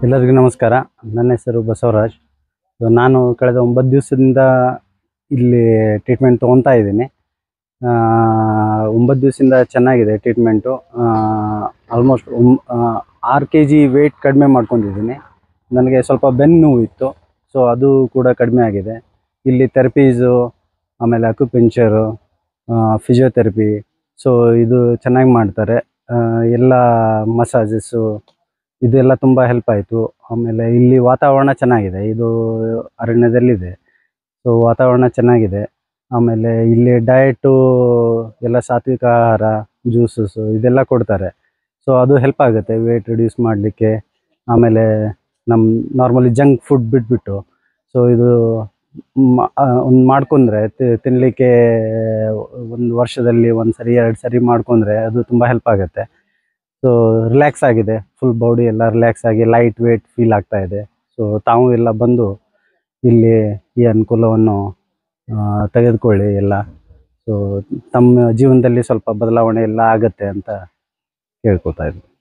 ಎಲ್ಲರಿಗೂ ನಮಸ್ಕಾರ ನನ್ನ ಹೆಸರು ಬಸವರಾಜ್ ಸೊ ನಾನು ಕಳೆದ ಒಂಬತ್ತು ದಿವಸದಿಂದ ಇಲ್ಲಿ ಟ್ರೀಟ್ಮೆಂಟ್ ತೊಗೊತಾ ಇದ್ದೀನಿ ಆ, ಒಂಬತ್ತು ದಿವಸದಿಂದ ಚೆನ್ನಾಗಿದೆ ಟ್ರೀಟ್ಮೆಂಟು ಆಲ್ಮೋಸ್ಟ್ ಆರು ಕೆ ಜಿ ವೆಯ್ಟ್ ಕಡಿಮೆ ಮಾಡ್ಕೊಂಡಿದ್ದೀನಿ ನನಗೆ ಸ್ವಲ್ಪ ಬೆನ್ನು ನೋವು ಇತ್ತು ಸೊ ಅದು ಕೂಡ ಕಡಿಮೆ ಆಗಿದೆ ಇಲ್ಲಿ ಥೆರಪೀಸು ಆಮೇಲೆ ಅಕ್ಯುಪೆಂಚರು ಫಿಸಿಯೋಥೆರಪಿ ಸೊ ಇದು ಚೆನ್ನಾಗಿ ಮಾಡ್ತಾರೆ ಆ, ಎಲ್ಲ ಮಸಾಜಸ್ಸು ಇದೆಲ್ಲ ತುಂಬ ಹೆಲ್ಪ್ ಆಯಿತು ಆಮೇಲೆ ಇಲ್ಲಿ ವಾತಾವರಣ ಚೆನ್ನಾಗಿದೆ ಇದು ಅರಣ್ಯದಲ್ಲಿದೆ ಸೊ ವಾತಾವರಣ ಚೆನ್ನಾಗಿದೆ ಆಮೇಲೆ ಇಲ್ಲಿ ಡಯಟು ಎಲ್ಲ ಸಾತ್ವಿಕ ಆಹಾರ ಜ್ಯೂಸಸ್ಸು ಇದೆಲ್ಲ ಕೊಡ್ತಾರೆ ಸೊ ಅದು ಹೆಲ್ಪ್ ಆಗುತ್ತೆ ವೇಟ್ ರಿಡ್ಯೂಸ್ ಮಾಡಲಿಕ್ಕೆ ಆಮೇಲೆ ನಮ್ಮ ನಾರ್ಮಲಿ ಜಂಕ್ ಫುಡ್ ಬಿಟ್ಬಿಟ್ಟು ಸೊ ಇದು ಒಂದು ಮಾಡ್ಕೊಂಡ್ರೆ ತಿನ್ನಲಿಕ್ಕೆ ಒಂದು ವರ್ಷದಲ್ಲಿ ಒಂದು ಸರಿ ಎರಡು ಸರಿ ಮಾಡ್ಕೊಂಡ್ರೆ ಅದು ತುಂಬ ಹೆಲ್ಪ್ ಆಗುತ್ತೆ ಸೊ ರಿಲ್ಯಾಕ್ಸ್ ಆಗಿದೆ ಫುಲ್ ಬಾಡಿ ಎಲ್ಲ ರಿಲ್ಯಾಕ್ಸ್ ಆಗಿ ಲೈಟ್ ವೇಟ್ ಫೀಲ್ ಆಗ್ತಾ ಇದೆ ಸೊ ತಾವು ಎಲ್ಲ ಬಂದು ಇಲ್ಲಿ ಈ ಅನುಕೂಲವನ್ನು ಆ, ತೆಗೆದುಕೊಳ್ಳಿ ಎಲ್ಲ ಸೊ ತಮ್ಮ ಜೀವನದಲ್ಲಿ ಸ್ವಲ್ಪ ಬದಲಾವಣೆ ಎಲ್ಲ ಆಗತ್ತೆ ಅಂತ ಕೇಳ್ಕೊತಾ ಇದ್ದೀನಿ